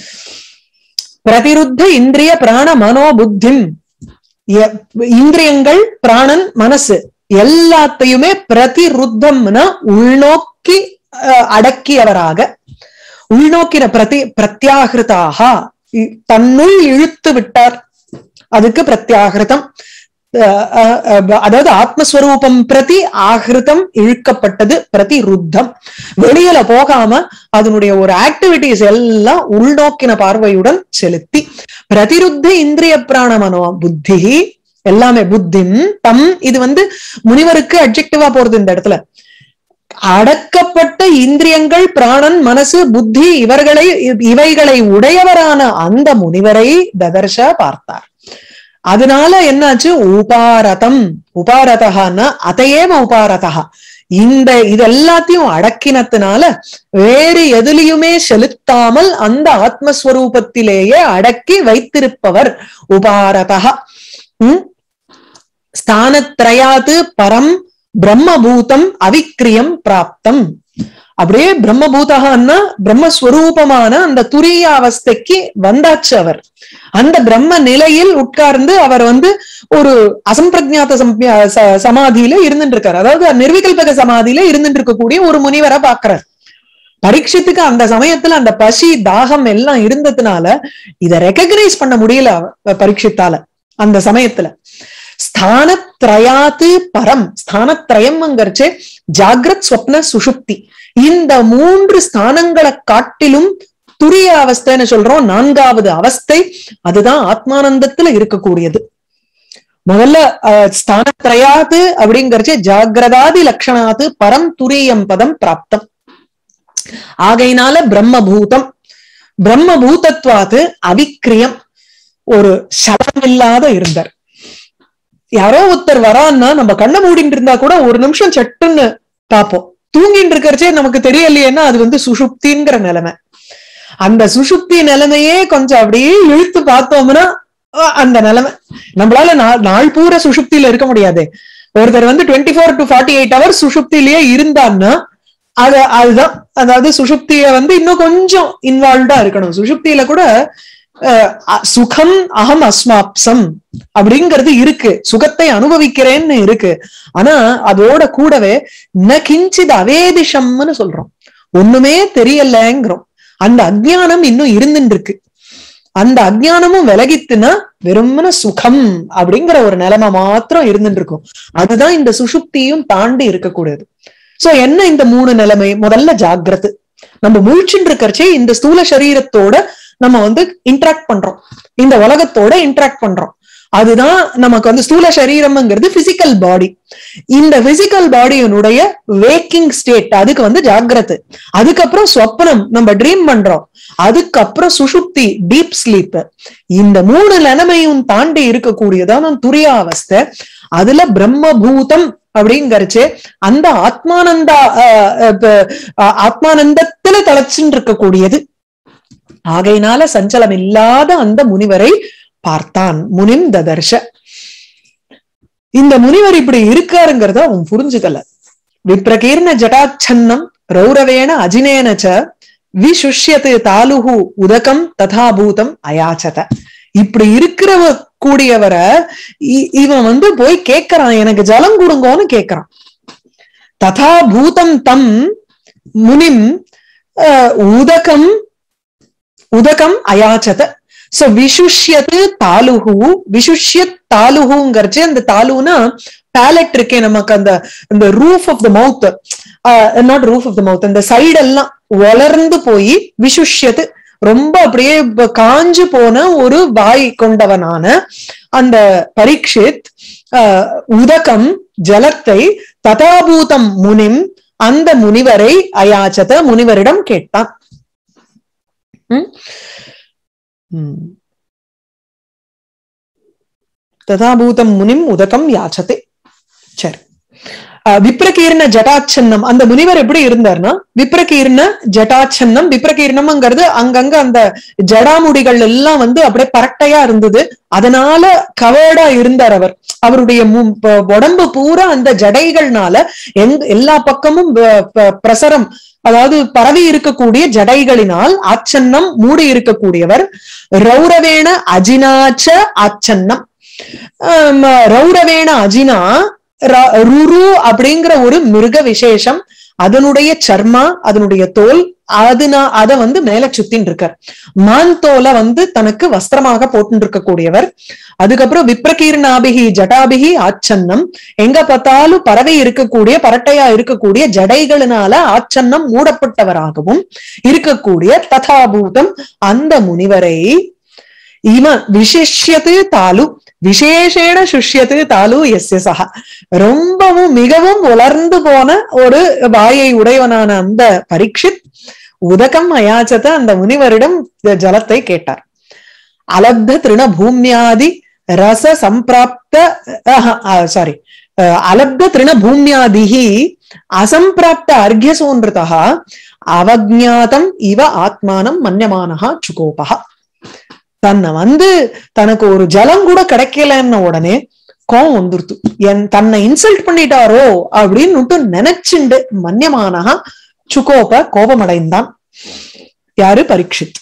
பிரதிருத்த இந்திரிய பிராண மனோபுத்திம் இந்திரியங்கள் பிராணன் மனசு எல்லாத்தையுமே பிரதிருத்தம்னா உள்நோக்கி அடக்கியவராக உள்நோக்கின பிரதி பிரத்யாகிருதாக இ- தன்னுள் இழுத்து விட்டார் அதுக்கு பிரத்யாகிருதம் அஹ் அஹ் அஹ் அதாவது ஆத்மஸ்வரூபம் பிரதி ஆகிருதம் இழுக்கப்பட்டது பிரதி ருத்தம் வெளியில போகாம அதனுடைய ஒரு ஆக்டிவிட்டிஸ் எல்லாம் உள்நோக்கின பார்வையுடன் செலுத்தி பிரதிருத்த இந்திரிய பிராண மனோ புத்தி எல்லாமே புத்திம் தம் இது வந்து முனிவருக்கு அட்ஜெக்டிவா போறது இந்த இடத்துல அடக்கப்பட்ட இந்திரியங்கள் பிராணன் மனசு புத்தி இவர்களை இவைகளை உடையவரான அந்த முனிவரை ததர்ஷ பார்த்தார் அதனால என்னாச்சு உபாரதம் உபாரதகான்னா அதையேவ உபாரதா இந்த இது எல்லாத்தையும் அடக்கினத்தினால வேறு எதுலயுமே செலுத்தாமல் அந்த ஆத்மஸ்வரூபத்திலேயே அடக்கி வைத்திருப்பவர் உபாரதா உம் ஸ்தானத்ரயாத்து பரம் பிரம்மபூதம் அவிக்ரியம் பிராப்தம் அப்படியே பிரம்மபூதகான்னா பிரம்மஸ்வரூபமான அந்த துரிய அவஸ்தைக்கு வந்தாச்சு அவர் அந்த பிரம்ம நிலையில் உட்கார்ந்து அவர் வந்து ஒரு அசம்பிரஜாத சம்ய- ச- சமாதியில இருந்துட்டு இருக்காரு அதாவது நிர்விகல்பக சமாதியில இருந்துட்டு இருக்கக்கூடிய ஒரு முனிவரை பாக்குறார் பரீட்சத்துக்கு அந்த சமயத்துல அந்த பசி தாகம் எல்லாம் இருந்ததுனால இத ரெக்கக்னைஸ் பண்ண முடியல அவ- பரீட்சித்தால அந்த சமயத்துல ஸ்தானத்ரயாத்து பரம் ஸ்தானத்ரயம்ங்கிறச்சு ஜாகிரத் ஸ்வப்ன சுஷுப்தி இந்த மூன்று ஸ்தானங்களை காட்டிலும் துரிய அவஸ்தைன்னு சொல்றோம் நான்காவது அவஸ்தை அதுதான் ஆத்மானந்தத்துல இருக்கக்கூடியது முதல்ல அஹ், ஸ்தானத்ரயாத்து அப்படிங்கறச்சு ஜாகிரதாதி லட்சணாத்து பரம் துரியம் பதம் பிராப்தம் ஆகையினால பிரம்மபூதம் பிரம்மபூதத்வாத்து அவிக்கிரியம் ஒரு சலமில்லாத இருந்தார் யாரோ ஒருத்தர் வரான்னா நம்ம கண்ணை மூடிட்டு இருந்தா கூட ஒரு நிமிஷம் சட்டுன்னு பார்ப்போம் தூங்கிட்டு இருக்கிறச்சே நமக்கு தெரியலையேன்னா அது வந்து சுஷுப்திங்கிற நிலைமை அந்த சுஷுப்தி நிலைமையே கொஞ்சம் அப்படியே இழுத்து பார்த்தோம்னா அஹ், அந்த நிலைமை நம்மளால நா- நாள் பூரா சுஷுப்தியில இருக்க முடியாது ஒருத்தர் வந்து twenty four to forty eight hours சுஷுப்திலேயே இருந்தான்னா அது அதுதான் அதாவது சுஷுப்திய வந்து இன்னும் கொஞ்சம் இன்வால்வ்டா இருக்கணும் சுஷுப்தியில கூட அஹ், அ- சுகம் அகம் அஸ்மாப்சம் அப்படிங்கிறது இருக்கு சுகத்தை அனுபவிக்கிறேன்னு இருக்கு ஆனா அதோட கூடவே ந கிஞ்சித் அவேதிஷம்னு சொல்றோம் ஒண்ணுமே தெரியலங்கிறோம் அந்த அஜ்ஞானம் இன்னும் இருந்துட்டு இருக்கு அந்த அஜ்ஞானமும் விலகித்துனா வெறுமன சுகம் அப்படிங்கிற ஒரு நிலைமை மாத்திரம் இருந்துட்டு இருக்கும் அதுதான் இந்த சுஷுப்தியும் தாண்டி இருக்கக்கூடியது சோ என்ன இந்த மூணு நிலைமை முதல்ல ஜாகிரது நம்ம முழிச்சுட்டு இருக்கறச்சே இந்த ஸ்தூல சரீரத்தோட நம்ம வந்து இன்டராக்ட் பண்றோம் இந்த உலகத்தோட இன்டராக்ட் பண்றோம் அதுதான் நமக்கு வந்து ஸ்தூல சரீரம்ங்கிறது பிசிக்கல் பாடி இந்த பிசிக்கல் பாடியினுடைய வேக்கிங் ஸ்டேட் அதுக்கு வந்து ஜாகிரது அதுக்கப்புறம் சொப்பனம் நம்ம ட்ரீம் பண்றோம் அதுக்கப்புறம் சுஷுப்தி டீப் ஸ்லீப் இந்த மூணு நிலைமையும் தாண்டி இருக்கக்கூடியதான துரியாவஸ்தை அதுல பிரம்மபூதம் அப்படிங்கறச்சு அந்த ஆத்மானந்தா அஹ், அஹ், அஹ், ஆத்மானந்தத்துல தலைச்சுட்டு இருக்கக்கூடியது ஆகையினால சஞ்சலம் இல்லாத அந்த முனிவரை பார்த்தான் முனிம் ததர்ஷ இந்த முனிவர் இப்படி இருக்காருங்கிறத அவன் புரிஞ்சுக்கல விப்ரகீர்ண ஜடாச்சன்னம் ரௌரவேண அஜினேன ச விசுஷ்யத்து தாலுகு உதகம் ததாபூதம் அயாச்சத இப்படி இருக்கிறவ கூடியவரை இ- இவன் வந்து போய் கேட்கறான் எனக்கு ஜலம் கொடுங்கோன்னு கேட்கறான் ததா பூதம் தம் முனிம் அஹ், உதகம் உதகம் அயாச்சத சோ விசுஷ்யத்து தாலுகு விசுஷ்யத் தாலுகுங்கிறச்சு அந்த தாலுனா பேலட் இருக்கே நமக்கு அந்த இந்த roof of the mouth not roof of the mouth அந்த சைடு எல்லாம் வளர்ந்து போய் விசுஷ்யத்து ரொம்ப அப்படியே ப- காஞ்சு போன ஒரு வாய் கொண்டவனான அந்த பரீட்சித் ஆஹ், உதகம் ஜலத்தை ததாபூதம் முனிம் அந்த முனிவரை அயாச்சத முனிவரிடம் கேட்டான் ம்? ம். ததாபூதம் முனிம் உதகம் யாச்சதே சரி அஹ் விப்ரகீர்ண ஜட்டாச்சன்னம் அந்த முனிவர் எப்படி இருந்தார்னா விப்ரகீர்ண ஜட்டாச்சன்னம் விப்ரகீர்ணம்ங்கிறது அங்கங்க அந்த ஜடாமுடிகள் எல்லாம் வந்து அப்படியே பரட்டையா இருந்தது அதனால கவர்டா இருந்தார் அவர் அவருடைய மு- ப- உடம்பு பூரா அந்த ஜடைகள்னால எங் எல்லா பக்கமும் ப- ப- பிரசரம் அதாவது பரவி இருக்கக்கூடிய ஜடைகளினால் ஆச்சன்னம் மூடி இருக்கக்கூடியவர் ரௌரவேண அஜினாச்ச ஆச்சன்னம் ஆம், ரௌரவேண அஜினா ர- ருரு அப்படிங்கிற ஒரு மிருக விசேஷம் அதனுடைய சர்மா அதனுடைய தோல் அதுனா அத வந்து மேல சுத்தின்னு இருக்கார் மான் தோலை வந்து தனக்கு வஸ்திரமாக போட்டு இருக்கக்கூடியவர் அதுக்கப்புறம் விப்ரகீர்ணாபிகி ஜடாபிகி ஆச்சன்னம் எங்க பார்த்தாலும் பறவை இருக்கக்கூடிய பரட்டையா இருக்கக்கூடிய ஜடைகளினால ஆச்சன்னம் மூடப்பட்டவராகவும் இருக்கக்கூடிய ததாபூதம் அந்த முனிவரை இம விசிஷ்யத்து தாலு விசேஷேன சுஷ்யத்து தாலு எஸ்ய சகா ரொம்பவும் மிகவும் உலர்ந்து போன ஒரு வாயை உடையவனான அந்த பரீட்சித் உதகம் அயாச்சத அந்த முனிவரிடம் ஜலத்தை கேட்டார் அலப்த திருண பூமியாதி ரச சம்பிராப்த சாரி அலப்த திருண பூமியாதிகி அசம்பிராப்த அர்க்யசோன்றிதா அவஜாதம் இவ ஆத்மானம் மன்யமானஹா சுகோபகா தன்னை வந்து தனக்கு ஒரு ஜலம் கூட கிடைக்கலன்ன உடனே கோவம் வந்துருத்து என் தன்னை இன்சல்ட் பண்ணிட்டாரோ அப்படின்னு நினைச்சுண்டு மன்யமானஹா சுகோப கோபமடைந்தான் யாரு பரீட்சித்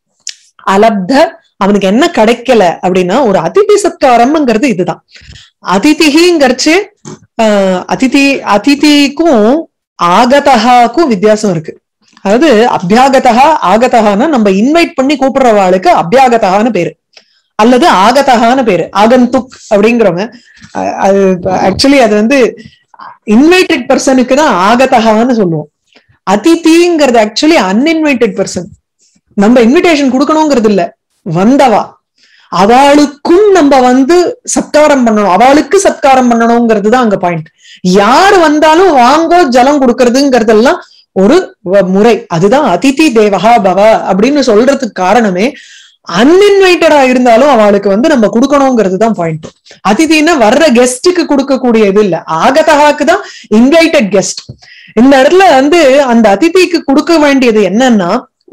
அலப்த அவனுக்கு என்ன கிடைக்கல அப்படின்னா ஒரு அதிதி சத்காரம்ங்கிறது இதுதான் அதிதிங்கிறச்சு ஆஹ் அதிதி அதிதிக்கும் ஆகதகாக்கும் வித்தியாசம் இருக்கு அதாவது அபியாகதா ஆகதகான்னு நம்ம இன்வைட் பண்ணி கூப்பிடுறவாளுக்கு அபியாகதகான்னு பேரு அல்லது ஆகதகான்னு பேரு ஆகந்துக் அப்படிங்கிறவங்க அது ஆக்சுவலி அது வந்து இன்வைட்டட் பர்சனுக்கு தான் ஆகதகான்னு சொல்லுவோம் அதிதிங்கிறது ஆக்சுவலி அன்இன்வைட்டட் பர்சன் நம்ம இன்விடேஷன் கொடுக்கணுங்கிறது இல்ல வந்தவா அவளுக்கும் நம்ம வந்து சத்காரம் பண்ணணும் அவளுக்கு சத்காரம் பண்ணணுங்கிறது தான் அங்க பாயிண்ட் யார் வந்தாலும் வாங்கோ ஜலம் கொடுக்கறதுங்கிறதெல்லாம் ஒரு முறை அதுதான் அதிதி தேவகா பவ அப்படின்னு சொல்றதுக்கு காரணமே அன்இன்வைட்டடா இருந்தாலும் அவளுக்கு வந்து நம்ம கொடுக்கணுங்கிறது தான் பாயிண்ட் அதிதினா வர்ற கெஸ்டுக்கு கொடுக்கக்கூடிய இது இல்ல ஆகதகாக்கு தான் இன்வைட்டட் கெஸ்ட் இந்த இடத்துல வந்து அந்த அதிதிக்கு கொடுக்க வேண்டியது என்னன்னா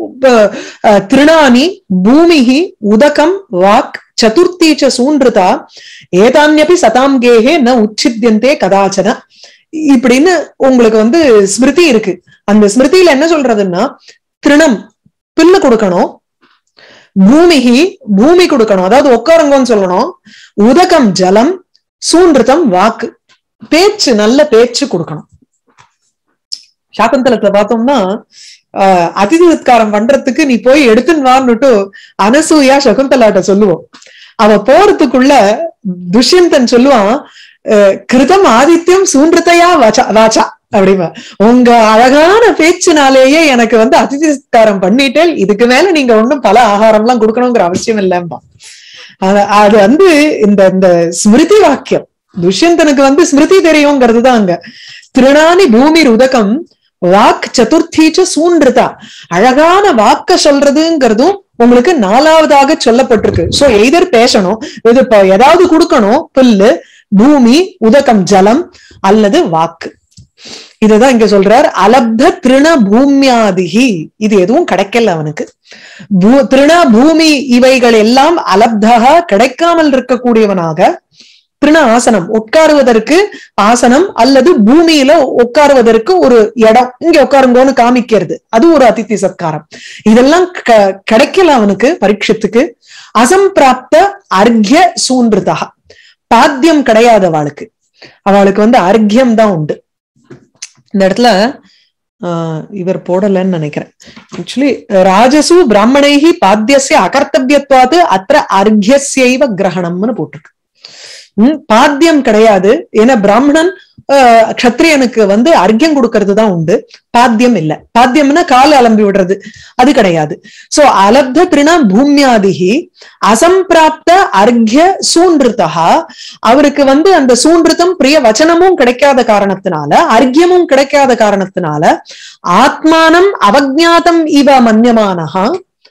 திருணானி பூமிகி உதகம் வாக் சதுர்த்தீச்ச சூன்றுதா ஏதான்யபி சதாம் கேகே ந உச்சித்தியந்தே கதாச்சன இப்படின்னு உங்களுக்கு வந்து ஸ்மிருதி இருக்கு அந்த ஸ்மிருதியில என்ன சொல்றதுன்னா திருணம் பில்லு கொடுக்கணும் பூமிகி பூமி கொடுக்கணும் அதாவது உட்காருங்கன்னு சொல்லணும் உதகம் ஜலம் சூன்றுதம் வாக்கு பேச்சு நல்ல பேச்சு கொடுக்கணும் சாக்குந்தலத்துல பார்த்தோம்னா ஆஹ் அதிதி உத்காரம் பண்றதுக்கு நீ போய் எடுத்துன்னு வான்னுட்டு அனசூயா சகுந்தலாட்ட சொல்லுவோம் அவ போறதுக்குள்ள துஷ்யந்தன் சொல்லுவான் கிருதம் ஆதித்யம் சூன்றத்தையா வாச்சா வாச்சா அப்படிமா உங்க அழகான பேச்சுனாலேயே எனக்கு வந்து அதிதிஸ்காரம் பண்ணிட்டேன் இதுக்கு மேல நீங்க ஒண்ணும் பல ஆகாரம் எல்லாம் கொடுக்கணுங்கிற அவசியம் இல்லம்பா அது வந்து இந்த இந்த ஸ்மிருதி வாக்கியம் துஷ்யந்தனுக்கு வந்து ஸ்மிருதி தெரியுங்கிறது தான் அங்க திருநானி பூமி உதகம் வாக் சதுர்த்தீச்ச சூன்றுதா அழகான வாக்க சொல்றதுங்கிறதும் உங்களுக்கு நாலாவதாக சொல்லப்பட்டிருக்கு சோ எய்தர் பேசணும் இது இப்ப ஏதாவது கொடுக்கணும் புல்லு பூமி உதகம் ஜலம் அல்லது வாக்கு இதுதான் இங்க சொல்றார் அலப்த திருண பூமியாதிகி இது எதுவும் கிடைக்கல அவனுக்கு திருண பூமி இவைகள் எல்லாம் அலப்தகா கிடைக்காமல் இருக்கக்கூடியவனாக திருண ஆசனம் உட்காருவதற்கு ஆசனம் அல்லது பூமியில உட்காருவதற்கு ஒரு இடம் இங்க உட்காருங்கோன்னு காமிக்கிறது அது ஒரு அதித்தி சத்காரம் இதெல்லாம் கிடைக்கல அவனுக்கு பரீட்சத்துக்கு அசம்பிராப்த அர்க்ய சூன்றுதா பாத்தியம் கிடையாது அவளுக்கு அவளுக்கு வந்து அர்க்யம் தான் உண்டு இந்த இடத்துல ஆஹ் இவர் போடலன்னு நினைக்கிறேன் ஆக்சுவலி ராஜசு பிராமணைஹி பாத்தியசிய அகர்த்தவியத்வாது அத்த அர்க்யசைவ கிரகணம்னு போட்டிருக்கு உம் பாத்தியம் கிடையாது ஏன்னா பிராமணன் கத்திரியனுக்கு வந்து அர்க்கியம் கொடுக்கறது தான் உண்டு பாத்தியம் இல்ல பாத்தியம்னா கால் அலம்பி விடுறது அது கிடையாது சோ அலப்த திருணா பூமியாதிகி அசம்பிராப்த அர்க்ய சூன்றுதா அவருக்கு வந்து அந்த சூன்றுத்தம் பிரிய வச்சனமும் கிடைக்காத காரணத்தினால அர்க்கியமும் கிடைக்காத காரணத்தினால ஆத்மானம் அவஜாத்தம் இவ மன்யமானஹா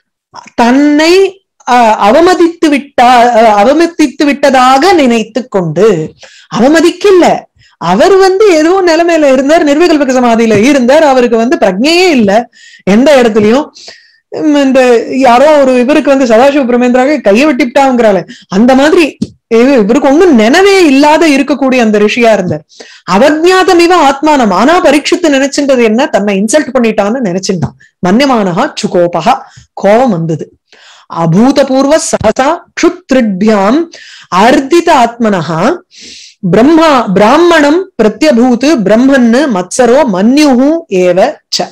தன்னை அவமதித்து விட்டா அவமதித்து விட்டதாக நினைத்து கொண்டு அவமதிக்கல அவர் வந்து ஏதோ நிலைமையில இருந்தார் நிர்விகல்பக சமாதியில இருந்தார் அவருக்கு வந்து பிரஜையே இல்ல எந்த இடத்துலயும் இந்த யாரோ ஒரு இவருக்கு வந்து சதாசிவ பிரமேந்திராக கையை வெட்டிவிட்டாங்கிறாள் அந்த மாதிரி இவருக்கு ஒண்ணும் நினைவே இல்லாத இருக்கக்கூடிய அந்த ரிஷியா இருந்தார் அவஜாதம் இவ ஆத்மானம் ஆனா பரீட்சித்து நினைச்சுன்றது என்ன தன்னை இன்சல்ட் பண்ணிட்டான்னு நினைச்சுட்டான் மன்யமானஹா சுகோபகா கோபம் வந்தது அபூதபூர்வ சகசா க்ஷுத்ரிபியாம் அர்த்தித ஆத்மனஹா பிரம்மா பிராமணம் பிரத்யபூத் பிரம்மன்னு மத்சரோ மன்யுஹு ஏவ ச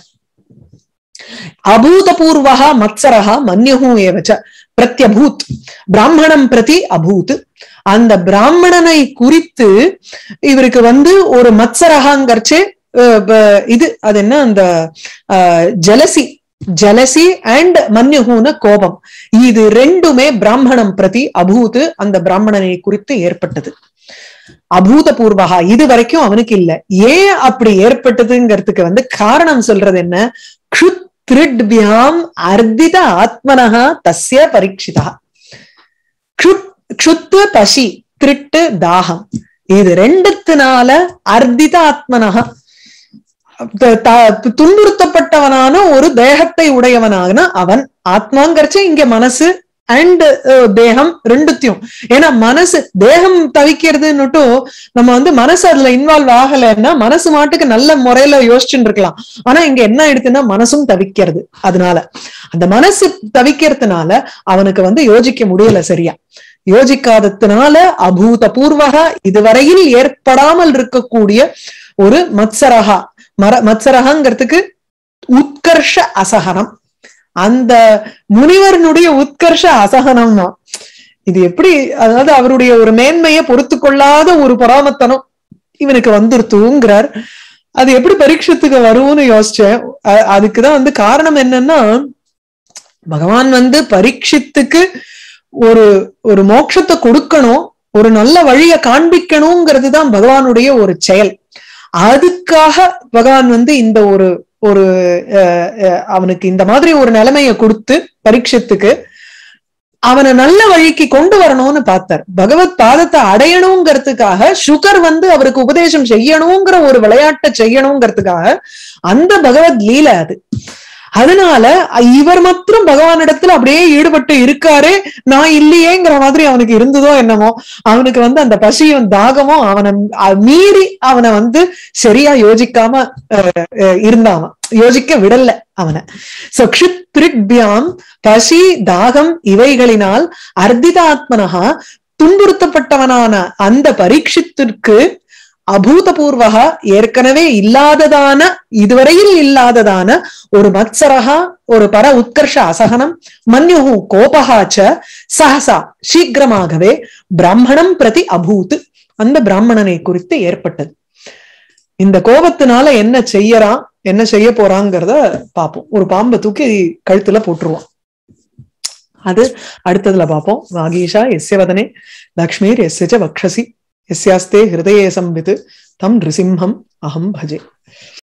அபூதபூர்வः மத்சரः மன்யுஹு ஏவ ச பிரத்யபூத் பிராமணம் பிரதி அபூத் அந்த பிராமணனை குறித்து இவருக்கு வந்து ஒரு மத்சரகாங்கர்ச்சே இது அது என்ன அந்த ஜலசி ஜலசி அண்ட் மன்யுகுன கோபம் இது ரெண்டுமே பிராமணம் பிரதி அபூத் அந்த பிராமணனை குறித்து ஏற்பட்டது அபூதபூர்வகா இது வரைக்கும் அவனுக்கு இல்ல ஏன் அப்படி ஏற்பட்டதுங்கிறதுக்கு வந்து காரணம் சொல்றது என்ன க்ஷுத்ரிட்பியாம் அர்த்தித ஆத்மனஹா தஸ்ய பரீட்சிதா க்ஷுத்து பசி திருட்டு தாகம் இது ரெண்டுத்தினால அர்த்தித ஆத்மனஹா துன்புறுத்தப்பட்டவனான ஒரு தேகத்தை உடையவனான அவன் ஆத்மாங்கிறச்ச இங்க மனசு அண்ட் தேகம் ரெண்டுத்தையும் ஏன்னா மனசு தேகம் தவிக்கிறதுன்னுட்டும் நம்ம வந்து மனசு அதுல இன்வால்வ் ஆகலைன்னா மனசு மாட்டுக்கு நல்ல முறையில யோசிச்சுட்டு இருக்கலாம் ஆனா இங்க என்ன ஆயிடுதுன்னா மனசும் தவிக்கிறது அதனால அந்த மனசு தவிக்கிறதுனால அவனுக்கு வந்து யோசிக்க முடியல சரியா யோசிக்காததுனால அபூத பூர்வக இதுவரையில் ஏற்படாமல் இருக்கக்கூடிய ஒரு மத்சரகா மர மத்சரகங்கிறதுக்கு உத்கர்ஷ அசகனம் அந்த முனிவரனுடைய உத்கர்ஷ அசகனம் தான் இது எப்படி அதாவது அவருடைய ஒரு மேன்மையை பொறுத்து கொள்ளாத ஒரு பராமத்தனம் இவனுக்கு வந்துருத்துங்கிறார் அது எப்படி பரீட்சத்துக்கு வரும்னு யோசிச்சேன் அதுக்குதான் வந்து காரணம் என்னன்னா பகவான் வந்து பரீட்சித்துக்கு ஒரு ஒரு மோட்சத்தை கொடுக்கணும் ஒரு நல்ல வழிய காண்பிக்கணுங்கிறது தான் பகவானுடைய ஒரு செயல் அதுக்காக பகவான் வந்து இந்த ஒரு ஒரு அவனுக்கு இந்த மாதிரி ஒரு நிலைமைய கொடுத்து பரீட்சத்துக்கு அவனை நல்ல வழிக்கு கொண்டு வரணும்னு பார்த்தார் பகவத் பாதத்தை அடையணுங்கிறதுக்காக சுகர் வந்து அவருக்கு உபதேசம் செய்யணுங்கிற ஒரு விளையாட்டை செய்யணுங்கிறதுக்காக அந்த பகவத் லீல அது அதனால இவர் மாத்திரம் பகவானிடத்துல அப்படியே ஈடுபட்டு இருக்காரு நான் இல்லையேங்கிற மாதிரி அவனுக்கு இருந்ததோ என்னமோ அவனுக்கு வந்து அந்த பசியும் தாகமும் அவனை மீறி அவனை வந்து சரியா யோசிக்காம இருந்தாம யோசிக்க விடல அவனை சோ க்ஷித்ரிக்பியாம் பசி தாகம் இவைகளினால் அர்த்திதாத்மனகா துன்புறுத்தப்பட்டவனான அந்த பரீட்சித்திற்கு அபூதபூர்வகா ஏற்கனவே இல்லாததான இதுவரையில் இல்லாததான ஒரு மத்சரகா ஒரு பர உத்கர்ஷ அசகனம் மன்யுகு கோபகாச்ச சஹசா சீக்கிரமாகவே பிராமணம் பிரதி அபூத் அந்த பிராமணனை குறித்து ஏற்பட்டது இந்த கோபத்தினால என்ன செய்யறான் என்ன செய்ய போறாங்கிறத பார்ப்போம் ஒரு பாம்பை தூக்கி கழுத்துல போட்டுருவான் அது அடுத்ததுல பார்ப்போம் வாகீஷா எஸ்ய வதனே லக்ஷ்மீர் எஸ்ய வக்ஷசி எஸ்யாஸ்தே ஹிருதயே சம்பித் தம் நிருசிம்ஹம் அகம் பஜே